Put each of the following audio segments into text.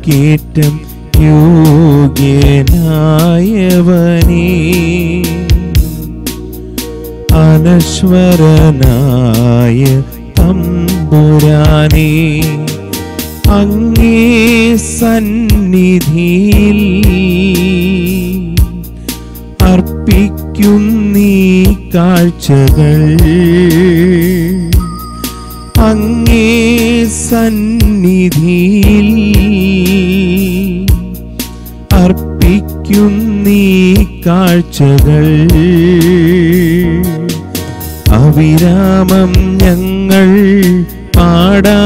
സ്തുതിക്കേറ്റം യോഗ്യനായവനേ അനശ്വരനായ തമ്പുരാനേ അങ്ങേ സന്നിധിയിൽ അർപ്പിക്കുന്നീ കാഴ്ചകൾ അങ്ങേ സന്നിധിയിൽ അർപ്പിക്കുന്നീ കാഴ്ചകൾ അവിരാമം ഞങ്ങൾ പാടാ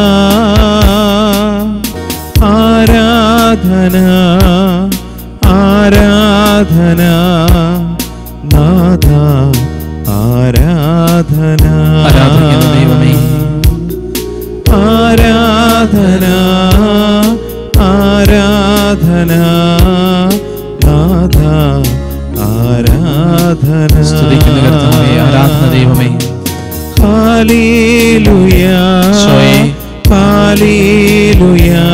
ആരാധന ആരാധന നാഥ ആരാധന ആരാധിക്കുന്ന ദൈവമേ. ആരാധന ആരാധന നാഥ ആരാധന സ്തുതിക്കുന്ന കർത്താവേ ആരാധന ദൈവമേ ഹാലേലുയാ ഈശോയേ. ഹാലേലുയാ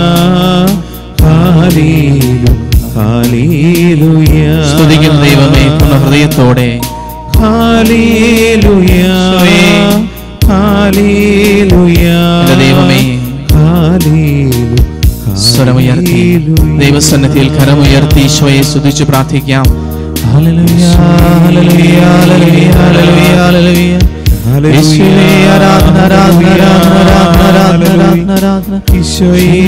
ഹാലേലു ഹാലേലുയാ സ്തുതിക്കുന്ന ദൈവമേ പൂർണ്ണ ഹൃദയത്തോടെ ഹാലേലുയാ ഈശോയേ. ഹാലേലുയാ എന്റെ ദൈവമേ. ഹാലേലു സ്വരമുയർത്തി ദൈവസന്നിധിയിൽ കരമുയർത്തി ഈശോയെ സ്തുതിച്ച് പ്രാർത്ഥിക്കാം ഹല്ലേലൂയ ഹല്ലേലൂയ ഹല്ലേലൂയ ഹല്ലേലൂയ ഹല്ലേലൂയ യേശുവേ, ആരാധന, ആരാധന, ആരാധന, ആരാധന, ആരാധന, ആരാധന, ആരാധന. ഈശോയേ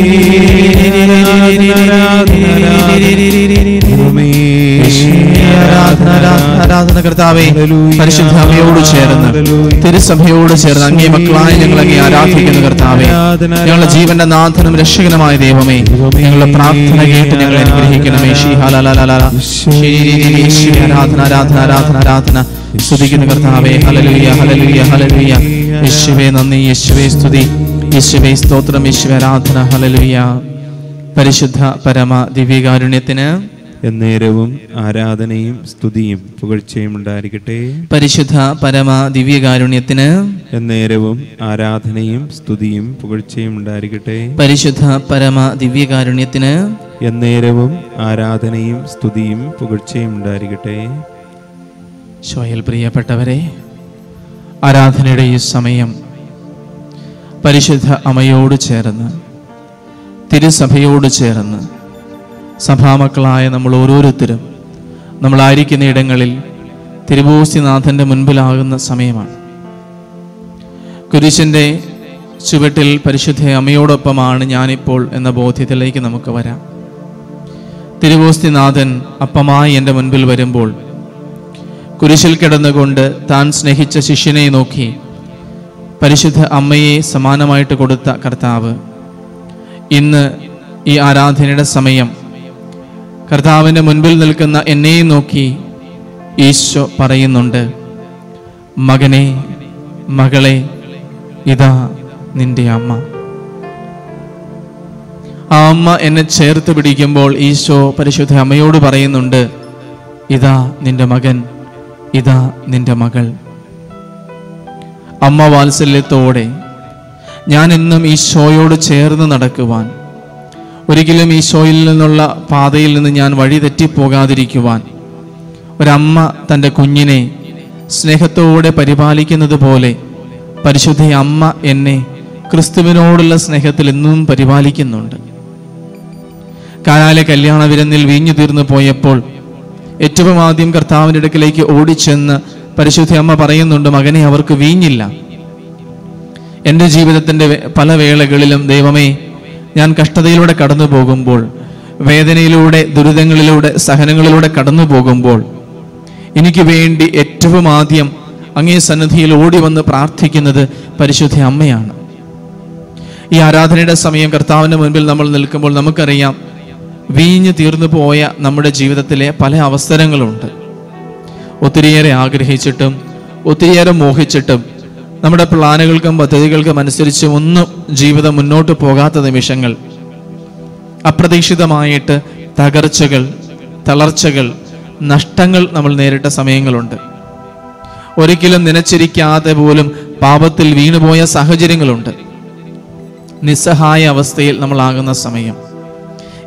ആരാധന, ആരാധന, യേശുവേ, ആരാധന, ആരാധന, ആരാധന കർത്താവേ ഹല്ലേലൂയ. പരിശുദ്ധ അമ്മയോട് ചേർന്ന് ഹല്ലേലൂയ. തിരുസഭയോട് ചേർന്ന് അങ്ങേ മക്കളായി ഞങ്ങൾ അങ്ങേ ആരാധിക്കുന്ന കർത്താവേ ആരാധന, ഞങ്ങളുടെ ജീവന്റെ നാഥനും രക്ഷകനുമായ ദൈവമേ ദൈവമേ, ഞങ്ങളുടെ പ്രാർത്ഥന കേട്ട് ഞങ്ങൾ അനുഗ്രഹിക്കണമേ ശ്രീ ഹലലലലല. ശ്രീ യേശുവേ, ആരാധന ആരാധന ആരാധന ആരാധന സ്തുതിക്കുന്ന കർത്താവേ ഹലലുയ ഹലലുയ ഹലലുയ യേശുവേ നന്ദി യേശുവേ സ്തുതി യേശുവേ സ്തോത്രം യേശുവേ ആരാധന ഹലലുയ പരിശുദ്ധ പരമ ദിവ്യകാരുണ്യത്തിന് എന്നേരവും ആരാധനയും സ്തുതിയും പുകഴ്ചയും ഉണ്ടായിരിക്കട്ടെ പരിശുദ്ധ പരമ ദിവ്യകാരുണ്യത്തിന് എന്നേരവും ആരാധനയും സ്തുതിയും പുകഴ്ചയും ഉണ്ടായിരിക്കട്ടെ പരിശുദ്ധ പരമ ദിവ്യകാരുണ്യത്തിന് എന്നേരവും ആരാധനയും സ്തുതിയും പുകഴ്ചയും ഉണ്ടായിരിക്കട്ടെ ശോയൽ പ്രിയപ്പെട്ടവരെ ആരാധനയുടെ ഈ സമയം പരിശുദ്ധ അമ്മയോട് ചേർന്ന് തിരുസഭയോട് ചേർന്ന് സഭാമക്കളായ നമ്മൾ ഓരോരുത്തരും നമ്മളായിരിക്കുന്ന ഇടങ്ങളിൽ തിരുവോസ്തിനാഥൻ്റെ മുൻപിലാകുന്ന സമയമാണ് കുരിശിൻ്റെ ചുവട്ടിൽ പരിശുദ്ധ അമ്മയോടൊപ്പമാണ് ഞാനിപ്പോൾ എന്ന ബോധ്യത്തിലേക്ക് നമുക്ക് വരാം തിരുവോസ്തിനാഥൻ അപ്പമായി എൻ്റെ മുൻപിൽ വരുമ്പോൾ കുരിശിൽ കിടന്നുകൊണ്ട് താൻ സ്നേഹിച്ച ശിഷ്യനെ നോക്കി പരിശുദ്ധ അമ്മയെ സമാനമായിട്ട് കൊടുത്ത കർത്താവ് ഇന്ന് ഈ ആരാധനയുടെ സമയം കർത്താവിൻ്റെ മുൻപിൽ നിൽക്കുന്ന എന്നെയും നോക്കി ഈശോ പറയുന്നുണ്ട് മകനെ മകളെ ഇതാ നിന്റെ അമ്മ ആ അമ്മ എന്നെ ചേർത്ത് പിടിക്കുമ്പോൾ ഈശോ പരിശുദ്ധ അമ്മയോട് പറയുന്നുണ്ട് ഇതാ നിന്റെ മകൻ ഇതാ നിന്റെ മകൾ അമ്മ വാത്സല്യത്തോടെ ഞാൻ എന്നും ഈശോയോട് ചേർന്ന് നടക്കുവാൻ ഒരിക്കലും ഈശോയിൽ നിന്നുള്ള പാതയിൽ നിന്ന് ഞാൻ വഴി തെറ്റിപ്പോകാതിരിക്കുവാൻ ഒരമ്മ തൻ്റെ കുഞ്ഞിനെ സ്നേഹത്തോടെ പരിപാലിക്കുന്നത് പോലെ പരിശുദ്ധ അമ്മ എന്നെ ക്രിസ്തുവിനോടുള്ള സ്നേഹത്തിൽ എന്നും പരിപാലിക്കുന്നുണ്ട് കാനാലെ കല്യാണ വിരുന്നിൽ വീഞ്ഞു തീർന്നു പോയപ്പോൾ ഏറ്റവും ആദ്യം കർത്താവിൻ്റെ അടുക്കിലേക്ക് ഓടിച്ചെന്ന് പരിശുദ്ധ അമ്മ പറയുന്നുണ്ട് മകനെ അവർക്ക് വീഞ്ഞില്ല എൻ്റെ ജീവിതത്തിൻ്റെ വേ- പല വേളകളിലും ദൈവമേ ഞാൻ കഷ്ടതയിലൂടെ കടന്നു പോകുമ്പോൾ വേദനയിലൂടെ ദുരിതങ്ങളിലൂടെ സഹനങ്ങളിലൂടെ കടന്നു പോകുമ്പോൾ എനിക്ക് വേണ്ടി ഏറ്റവും ആദ്യം അങ്ങേ സന്നിധിയിൽ ഓടി വന്ന് പ്രാർത്ഥിക്കുന്നത് പരിശുദ്ധ അമ്മയാണ് ഈ ആരാധനയുടെ സമയം കർത്താവിൻ്റെ മുൻപിൽ നമ്മൾ നിൽക്കുമ്പോൾ നമുക്കറിയാം വീഞ്ഞ് തീർന്നു പോയ നമ്മുടെ ജീവിതത്തിലെ പല അവസരങ്ങളുണ്ട് ഒത്തിരിയേറെ ആഗ്രഹിച്ചിട്ടും ഒത്തിരിയേറെ മോഹിച്ചിട്ടും നമ്മുടെ പ്ലാനുകൾക്കും പദ്ധതികൾക്കും അനുസരിച്ച് ഒന്നും ജീവിതം മുന്നോട്ട് പോകാത്ത നിമിഷങ്ങൾ അപ്രതീക്ഷിതമായിട്ട് തകർച്ചകൾ തളർച്ചകൾ നഷ്ടങ്ങൾ നമ്മൾ നേരിട്ട സമയങ്ങളുണ്ട് ഒരിക്കലും നനച്ചിരിക്കാതെ പോലും പാപത്തിൽ വീണുപോയ സാഹചര്യങ്ങളുണ്ട് നിസ്സഹായ അവസ്ഥയിൽ നമ്മളാകുന്ന സമയം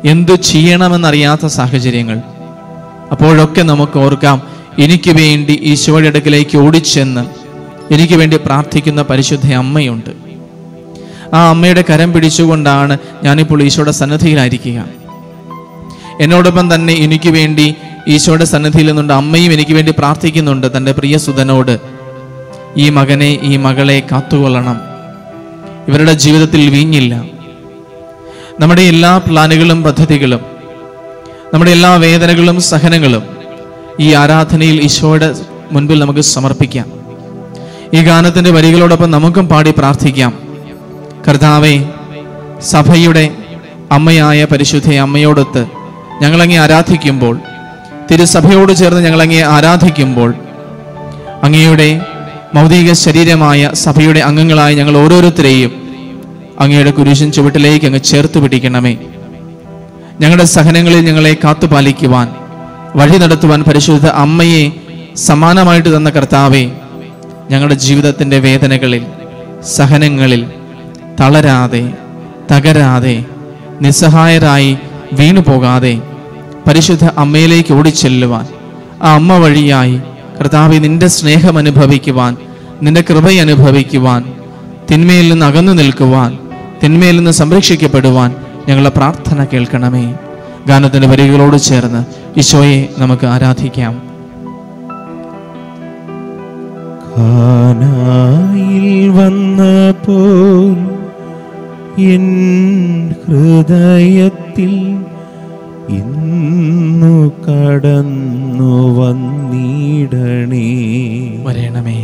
എന്തു ചെയ്യണമെന്നറിയാത്ത സാഹചര്യങ്ങൾ അപ്പോഴൊക്കെ നമുക്ക് ഓർക്കാം എനിക്ക് വേണ്ടി ഈശോയുടെ അടുക്കിലേക്ക് ഓടിച്ചെന്ന് എനിക്ക് വേണ്ടി പ്രാർത്ഥിക്കുന്ന പരിശുദ്ധ അമ്മയുണ്ട് ആ അമ്മയുടെ കരം പിടിച്ചുകൊണ്ടാണ് ഞാനിപ്പോൾ ഈശോയുടെ സന്നദ്ധിയിലായിരിക്കുക എന്നോടൊപ്പം തന്നെ എനിക്ക് വേണ്ടി ഈശോയുടെ സന്നിധിയിൽ നിന്നുണ്ട് അമ്മയും എനിക്ക് വേണ്ടി പ്രാർത്ഥിക്കുന്നുണ്ട് തൻ്റെ പ്രിയ സുതനോട് ഈ മകനെ ഈ മകളെ കാത്തുകൊള്ളണം ഇവരുടെ ജീവിതത്തിൽ വീഞ്ഞില്ല നമ്മുടെ എല്ലാ പ്ലാനുകളും പദ്ധതികളും നമ്മുടെ എല്ലാ വേദനകളും സഹനങ്ങളും ഈ ആരാധനയിൽ ഈശോയുടെ മുൻപിൽ നമുക്ക് സമർപ്പിക്കാം ഈ ഗാനത്തിന്റെ വരികളോടൊപ്പം നമുക്കും പാടി പ്രാർത്ഥിക്കാം കർത്താവെ സഭയുടെ അമ്മയായ പരിശുദ്ധ അമ്മയോടൊത്ത് ഞങ്ങളങ്ങേ ആരാധിക്കുമ്പോൾ തിരുസഭയോട് ചേർന്ന് ഞങ്ങളങ്ങേ ആരാധിക്കുമ്പോൾ അങ്ങയുടെ മൗതിക ശരീരമായ സഭയുടെ അംഗങ്ങളായ ഞങ്ങൾ ഓരോരുത്തരെയും അങ്ങയുടെ കുരിശൻ ചുവട്ടിലേക്ക് അങ്ങ് ചേർത്ത് പിടിക്കണമേ ഞങ്ങളുടെ സഹനങ്ങളിൽ ഞങ്ങളെ കാത്തുപാലിക്കുവാൻ വഴി നടത്തുവാൻ പരിശുദ്ധ അമ്മയെ സമാനമായിട്ട് തന്ന കർത്താവെ ഞങ്ങളുടെ ജീവിതത്തിൻ്റെ വേദനകളിൽ സഹനങ്ങളിൽ തളരാതെ തകരാതെ നിസ്സഹായരായി വീണു പോകാതെ പരിശുദ്ധ അമ്മയിലേക്ക് ഓടിച്ചെല്ലുവാൻ ആ അമ്മ വഴിയായി കർത്താവെ നിന്റെ സ്നേഹം അനുഭവിക്കുവാൻ നിന്റെ കൃപ അനുഭവിക്കുവാൻ തിന്മയിൽ നിന്ന് അകന്നു നിൽക്കുവാൻ തിന്മയിൽ നിന്ന് സംരക്ഷിക്കപ്പെടുവാൻ ഞങ്ങളുടെ പ്രാർത്ഥന കേൾക്കണമേ ഗാനത്തിന്റെ വരികളോട് ചേർന്ന് ഈശോയെ നമുക്ക് ആരാധിക്കാം കാനായിൽ വന്നപ്പോൾ എൻ ഹൃദയത്തിൽ ഇന്നു കടന്നു വന്നിടണേ വരയണമേ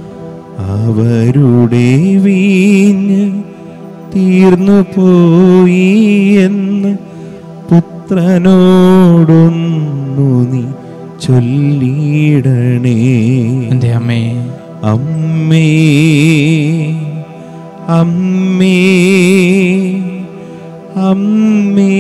അവരുടെ വീഞ്ഞ് തീർന്നു പോയി എന്ന് പുത്രനോടൊന്നു നീ ചൊല്ലിടണേ എൻ്റെ അമ്മേ അമ്മേ അമ്മേ അമ്മേ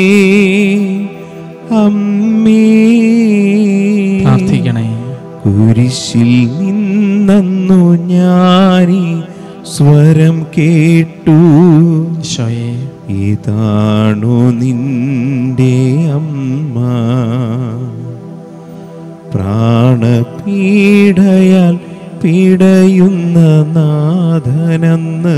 അമ്മേ പ്രാർത്ഥിക്കണേ കുരിശിൽ നിന്നു ഞാനീ സ്വരം കേട്ടു ഈശോയെ ഇതാണു നിന്റെ അമ്മ പ്രാണപീഡയാൽ പീഡയുന്ന നാഥനെന്ന്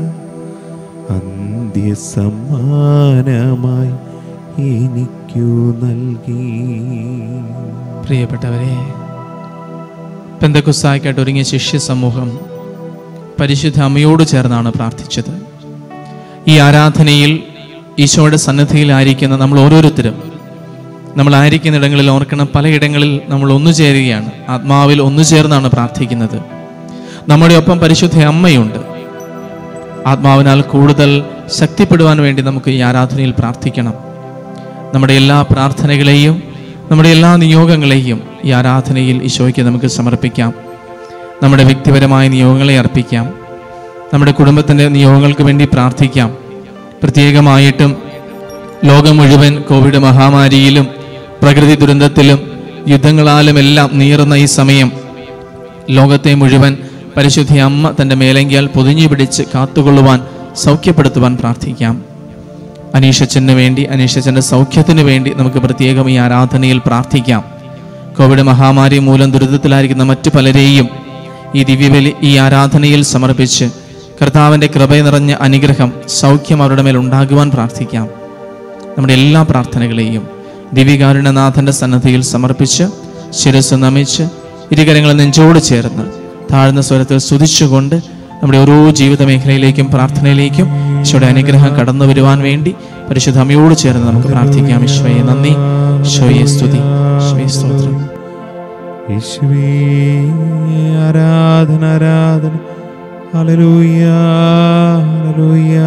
അന്ത്യസമ്മാനമായി എനിക്കു നൽകി പ്രിയപ്പെട്ടവരെ പെന്തക്കുസ്തായ്ക്കായിട്ട് ഒരുങ്ങിയ ശിഷ്യ സമൂഹം പരിശുദ്ധ അമ്മയോട് ചേർന്നാണ് പ്രാർത്ഥിച്ചത് ഈ ആരാധനയിൽ ഈശോയുടെ സന്നദ്ധിയിലായിരിക്കുന്ന നമ്മൾ ഓരോരുത്തരും നമ്മളായിരിക്കുന്ന ഇടങ്ങളിൽ ഓർക്കണം പലയിടങ്ങളിൽ നമ്മൾ ഒന്നു ചേരുകയാണ് ആത്മാവിൽ ഒന്നു ചേർന്നാണ് പ്രാർത്ഥിക്കുന്നത് നമ്മുടെ ഒപ്പം പരിശുദ്ധ അമ്മയുണ്ട് ആത്മാവിനാൽ കൂടുതൽ ശക്തിപ്പെടുവാൻ വേണ്ടി നമുക്ക് ഈ ആരാധനയിൽ പ്രാർത്ഥിക്കണം നമ്മുടെ എല്ലാ പ്രാർത്ഥനകളെയും നമ്മുടെ എല്ലാ നിയോഗങ്ങളെയും ഈ ആരാധനയിൽ ഈശോയ്ക്ക് നമുക്ക് സമർപ്പിക്കാം നമ്മുടെ വ്യക്തിപരമായ നിയോഗങ്ങളെ അർപ്പിക്കാം നമ്മുടെ കുടുംബത്തിൻ്റെ നിയോഗങ്ങൾക്ക് വേണ്ടി പ്രാർത്ഥിക്കാം പ്രത്യേകമായിട്ടും ലോകം മുഴുവൻ കോവിഡ് മഹാമാരിയിലും പ്രകൃതി ദുരന്തത്തിലും യുദ്ധങ്ങളാലും എല്ലാം നീറുന്ന ഈ സമയം ലോകത്തെ മുഴുവൻ പരിശുദ്ധ അമ്മ തൻ്റെ മേലങ്കിയാൽ പൊതിഞ്ഞു പിടിച്ച് കാത്തുകൊള്ളുവാൻ സൗഖ്യപ്പെടുത്തുവാൻ പ്രാർത്ഥിക്കാം അനീഷച്ചന് വേണ്ടി അനീഷച്ചൻ്റെ സൗഖ്യത്തിന് വേണ്ടി നമുക്ക് പ്രത്യേകം ഈ ആരാധനയിൽ പ്രാർത്ഥിക്കാം കോവിഡ് മഹാമാരി മൂലം ദുരിതത്തിലായിരിക്കുന്ന മറ്റു പലരെയും ഈ ദിവ്യബലി ഈ ആരാധനയിൽ സമർപ്പിച്ച് കർത്താവിൻ്റെ കൃപ നിറഞ്ഞ അനുഗ്രഹം സൗഖ്യം അവരുടെ മേൽ ഉണ്ടാകുവാൻ പ്രാർത്ഥിക്കാം നമ്മുടെ എല്ലാ പ്രാർത്ഥനകളെയും ദിവ്യകാരുണ്യനാഥൻ്റെ സന്നദ്ധിയിൽ സമർപ്പിച്ച് ശിരസ് നമിച്ച് ഇരുകരങ്ങൾ നെഞ്ചോട് ചേർന്ന് താഴ്ന്ന സ്വരത്തിൽ സ്തുതിച്ചുകൊണ്ട് നമ്മുടെ ഓരോ ജീവിത മേഖലയിലേക്കും പ്രാർത്ഥനയിലേക്കും ഈശോയുടെ അനുഗ്രഹം കടന്നു വരുവാൻ വേണ്ടി പരിശുദ്ധ അമ്മയോട് ചേർന്ന് നമുക്ക് പ്രാർത്ഥിക്കാം ഈശോയെ നന്ദി ഈശോയെ സ്തുതി ഈശോയെ സ്തോത്രം യേശുവേ ആരാധന ആരാധന ഹല്ലേലൂയ ഹല്ലേലൂയ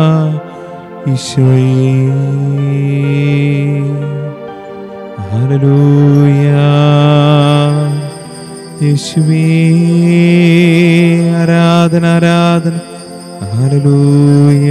ഈശോയേ ഹല്ലേലൂയ യേശുവേ ആരാധന ആരാധന ഹല്ലേലൂയ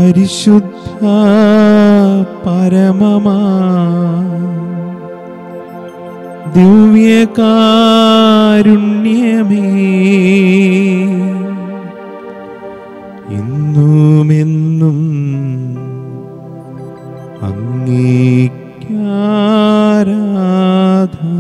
പരിശുദ്ധ പരമമാ ദിവ്യകാരുണ്യമേ ഇന്നുമെന്നും അങ്ങേക്കാരാധന